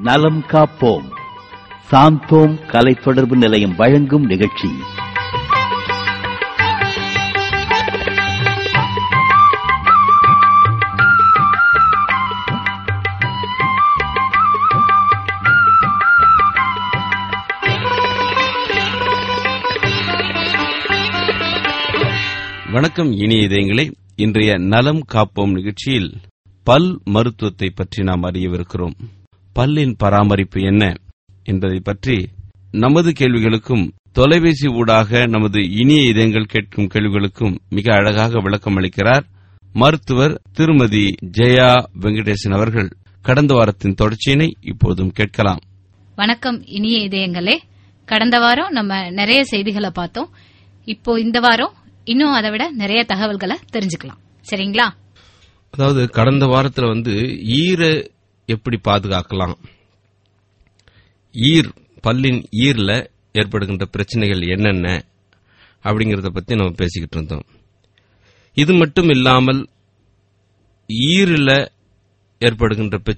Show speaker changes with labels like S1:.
S1: நலம் காப்போம் சாந்தோம் கலை தொடர்பு நிலையம் வழங்கும் நிகழ்ச்சி
S2: வணக்கம் இனிய இதயங்களே இன்றைய நலம் காப்போம் நிகழ்ச்சியில் பல் மருத்துவத்தை பற்றி நாம் அறியவிருக்கிறோம் பல்லின் பராமரிப்பு என்ன என்பதை பற்றி நமது கேள்விகளுக்கும் தொலைபேசி ஊடாக நமது இனிய இதயங்கள் கேட்கும் கேள்விகளுக்கும் மிக அழகாக விளக்கம் அளிக்கிறார் மருத்துவர் திருமதி ஜெயா வெங்கடேசன் அவர்கள் கடந்த வாரத்தின் தொடர்ச்சியினை இப்போதும் கேட்கலாம்
S3: வணக்கம் இனிய இதயங்களே கடந்த வாரம் நம்ம நிறைய செய்திகளை பார்த்தோம் இப்போ இந்த வாரம் இன்னும் அதை விட நிறைய தகவல்களை தெரிஞ்சுக்கலாம் சரிங்களா
S2: அதாவது கடந்த வாரத்துல வந்து ஈரை எப்படி பாதுகாக்கலாம் ஈர் பல்லின் ஈர்ல ஏற்படுகின்ற பிரச்சனைகள் என்னென்ன அப்படிங்கறத பத்தி நம்ம பேசிக்கிட்டு இருந்தோம் இது மட்டும் இல்லாமல் ஈரில் ஏற்படுகின்ற